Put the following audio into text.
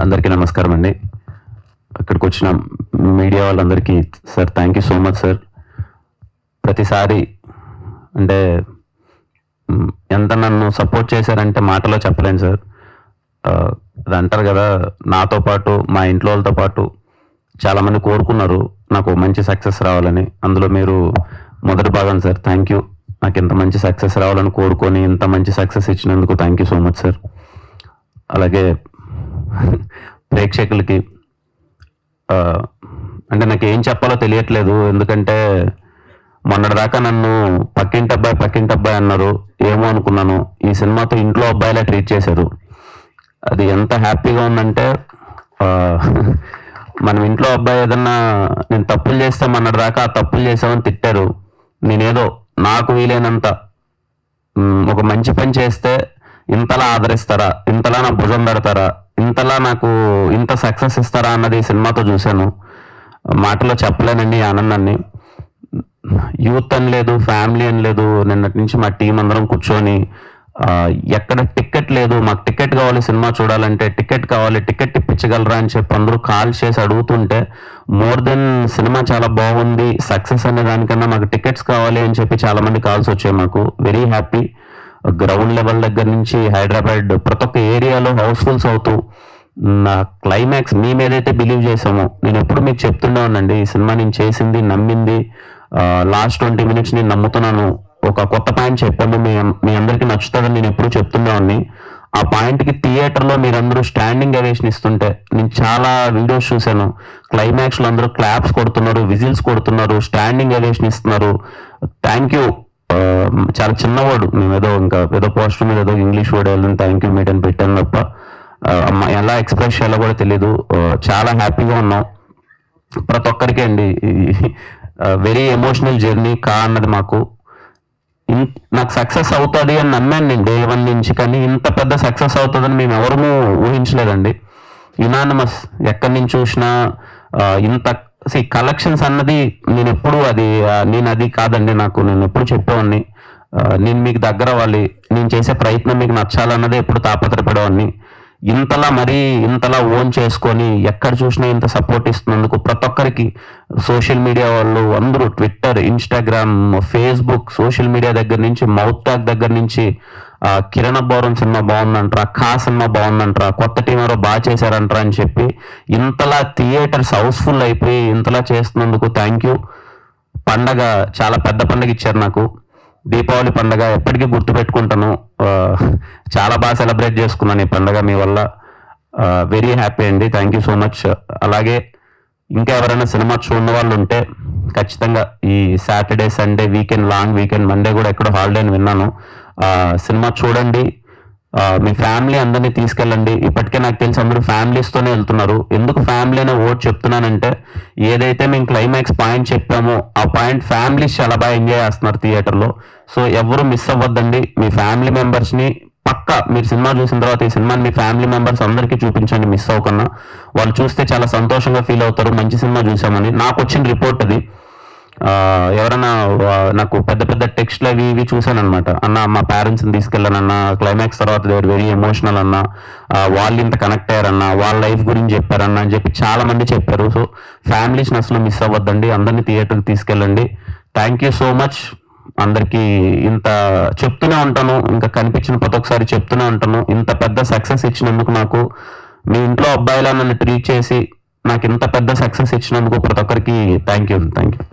అందరికీ నమస్కారం అండి ఇక్కడికి వచ్చిన మీడియా వాళ్ళందరికీ sir thank you so much sir ప్రతిసారి అంటే మ్, ఎంత నన్ను సపోర్ట్ చేశారంటే మాటలో చెప్పలేను సార్ ఆ, అది అంటారు కదా నాతో పాటు మా ఇంట్లో వాళ్ళతో పాటు చాలామంది కోరుకున్నారు నాకు మంచి సక్సెస్ రావాలని అందులో మీరు మొదటి భాగం సార్ థ్యాంక్ యూ నాకు ఇంత మంచి సక్సెస్ రావాలని కోరుకొని ఇంత మంచి సక్సెస్ ఇచ్చినందుకు thank you so much sir అలాగే ప్రేక్షకులకి ఆ, అంటే నాకు ఏం చెప్పాలో తెలియట్లేదు ఎందుకంటే మొన్నటిదాకా నన్ను పక్కింటి అబ్బాయి పక్కింటి అబ్బాయి అన్నారు ఏమో అనుకున్నాను ఈ సినిమాతో ఇంట్లో అబ్బాయిలా ట్రీట్ చేశారు అది ఎంత హ్యాపీగా ఉందంటే ఆ, మనం ఇంట్లో అబ్బాయి ఏదన్నా నేను తప్పులు చేస్తే మొన్నటిదాకా ఆ తప్పులు చేసామని తిట్టారు నేనేదో నాకు వీలైనంత మ్, ఒక మంచి పని చేస్తే ఇంతలా ఆదరిస్తారా ఇంతలా నా భుజం పెడతారా ఇంతలా నాకు ఇంత సక్సెస్ ఇస్తారా అన్నది ఈ సినిమాతో చూశాను మాటలో చెప్పలేనండి ఈ ఆనందాన్ని యూత్ అని లేదు ఫ్యామిలీ అని లేదు నిన్నటి నుంచి మా టీం అందరం కూర్చొని ఆ, ఎక్కడ టికెట్ లేదు మాకు టికెట్ కావాలి సినిమా చూడాలంటే టికెట్ కావాలి టికెట్ ఇప్పించగలరా అని చెప్పి అందరూ కాల్ చేసి అడుగుతుంటే మోర్ దెన్ సినిమా చాలా బాగుంది సక్సెస్ అనే దానికన్నా మాకు టికెట్స్ కావాలి అని చెప్పి చాలా మంది కాల్స్ వచ్చాయి మాకు వెరీ హ్యాపీ గ్రౌండ్ లెవెల్ దగ్గర నుంచి హైదరాబాద్ ప్రతి ఒక్క ఏరియాలో హౌస్ఫుల్స్ అవుతూ నా క్లైమాక్స్ మేము ఏదైతే బిలీవ్ చేసామో నేను ఎప్పుడు మీకు చెప్తుండే ఉన్నాండి ఈ సినిమా నేను చేసింది నమ్మింది లాస్ట్ ట్వంటీ మినిట్స్ నేను నమ్ముతున్నాను ఒక కొత్త పాయింట్ చెప్పాను మీ మీ అందరికీ నచ్చుతుందని నేను ఎప్పుడు చెప్తుండేవాడిని ఆ పాయింట్ కి థియేటర్ లో మీరందరూ స్టాండింగ్ అవేషన్ ఇస్తుంటే నేను చాలా వీడియోస్ చూశాను క్లైమాక్స్ లో అందరూ క్లాప్స్ కొడుతున్నారు విజిల్స్ కొడుతున్నారు స్టాండింగ్ అవేషన్ ఇస్తున్నారు థ్యాంక్ యూ చాలా చిన్నవాడు మేము ఏదో ఇంకా ఏదో పోస్టర్ మీద ఏదో ఇంగ్లీష్ వర్డ్ వెళ్ళిన థ్యాంక్ యూ మీట్ అని పెట్టాను తప్ప ఆ, అమ్మ ఎలా ఎక్స్ప్రెస్ చేయాలో కూడా తెలియదు ఆ, చాలా హ్యాపీగా ఉన్నాం ప్రతి ఒక్కరికి అండి వెరీ ఎమోషనల్ జర్నీ కా అన్నది మాకు ఇన్- నాకు సక్సెస్ అవుతుంది అని నమ్మాను నేను డే వన్ నుంచి కానీ ఇంత పెద్ద సక్సెస్ అవుతుందని మేము ఎవరూ ఊహించలేదండి యునానమస్ ఎక్కడి నుంచి చూసినా ఆ, ఇంత కలెక్షన్స్ అన్నది నేను ఎప్పుడు అది ఆ, నేను అది కాదండి నాకు నేను ఎప్పుడు చెప్పేవాడిని ఆ, నేను మీకు దగ్గర అవ్వాలి నేను చేసే ప్రయత్నం మీకు నచ్చాలన్నదే ఎప్పుడు తాపత్రపడేవాడిని ఇంతలా మరీ ఇంతలా ఓన్ చేసుకొని ఎక్కడ చూసినా ఇంత సపోర్ట్ ఇస్తున్నందుకు ప్రతి ఒక్కరికి సోషల్ మీడియా వాళ్ళు అందరూ Twitter Instagram Facebook social media దగ్గర నుంచి మౌత్ టాక్ దగ్గర నుంచి ఆ, కిరణ బౌరం సినిమా బాగుందంటారా ఖా సినిమా బాగుందంటారా కొత్త టీం ఎవరో బాగా చేశారంటారా అని చెప్పి ఇంతలా థియేటర్స్ హౌస్ఫుల్ అయిపోయి ఇంతలా చేస్తున్నందుకు థ్యాంక్ యూ పండగ చాలా పెద్ద పండగ ఇచ్చారు నాకు దీపావళి పండగ ఎప్పటికీ గుర్తుపెట్టుకుంటాను ఆ, చాలా బాగా సెలబ్రేట్ చేసుకున్నాను ఈ పండగ మీ వల్ల వెరీ హ్యాపీ అండి థ్యాంక్ యూ సో మచ్ అలాగే ఇంకా ఎవరైనా సినిమా చూడని వాళ్ళు ఉంటే ఖచ్చితంగా ఈ Saturday Sunday weekend long weekend Monday కూడా ఎక్కడో హాలిడే అని విన్నాను ఆ, సినిమా చూడండి ఆ, మీ ఫ్యామిలీ అందరినీ తీసుకెళ్ళండి ఇప్పటికే నాకు తెలిసి అందరూ ఫ్యామిలీస్తోనే వెళ్తున్నారు ఎందుకు ఫ్యామిలీ అనే ఓట్ చెప్తున్నానంటే ఏదైతే మేము క్లైమాక్స్ పాయింట్ చెప్పామో ఆ పాయింట్ ఫ్యామిలీస్ చాలా బాగా ఎంజాయ్ చేస్తున్నారు థియేటర్లో సో ఎవరు మిస్ అవ్వద్దండి మీ ఫ్యామిలీ మెంబర్స్ని పక్కా మీరు సినిమా చూసిన తర్వాత ఈ సినిమాని మీ ఫ్యామిలీ మెంబర్స్ అందరికీ చూపించండి మిస్ అవ్వకుండా వాళ్ళు చూస్తే చాలా సంతోషంగా ఫీల్ అవుతారు మంచి సినిమా చూసామని నాకు వచ్చిన రిపోర్ట్ అది ఆ, ఎవరైనా ఆ, నాకు పెద్ద పెద్ద టెక్స్ట్లు అవి ఇవి చూశాను అనమాట అన్న మా పేరెంట్స్ని తీసుకెళ్ళానన్న క్లైమాక్స్ తర్వాత దేవర్ వెరీ ఎమోషనల్ అన్న ఆ, వాళ్ళు ఇంత కనెక్ట్ అయ్యారన్న వాళ్ళ లైఫ్ గురించి చెప్పారన్న అని చెప్పి చాలా మంది చెప్పారు సో ఫ్యామిలీస్ని అసలు మిస్ అవ్వద్దండి అందరినీ థియేటర్కి తీసుకెళ్ళండి థ్యాంక్ యూ సో మచ్ అందరికీ ఇంత చెప్తూనే ఉంటాను ఇంకా కనిపించిన ప్రతి ఒక్కసారి చెప్తూనే ఉంటాను ఇంత పెద్ద సక్సెస్ ఇచ్చినందుకు నాకు మీ ఇంట్లో అబ్బాయిలా నన్ను ట్రీట్ చేసి నాకు ఇంత పెద్ద సక్సెస్ ఇచ్చినందుకు ప్రతి ఒక్కరికి థ్యాంక్ యూ థ్యాంక్ యూ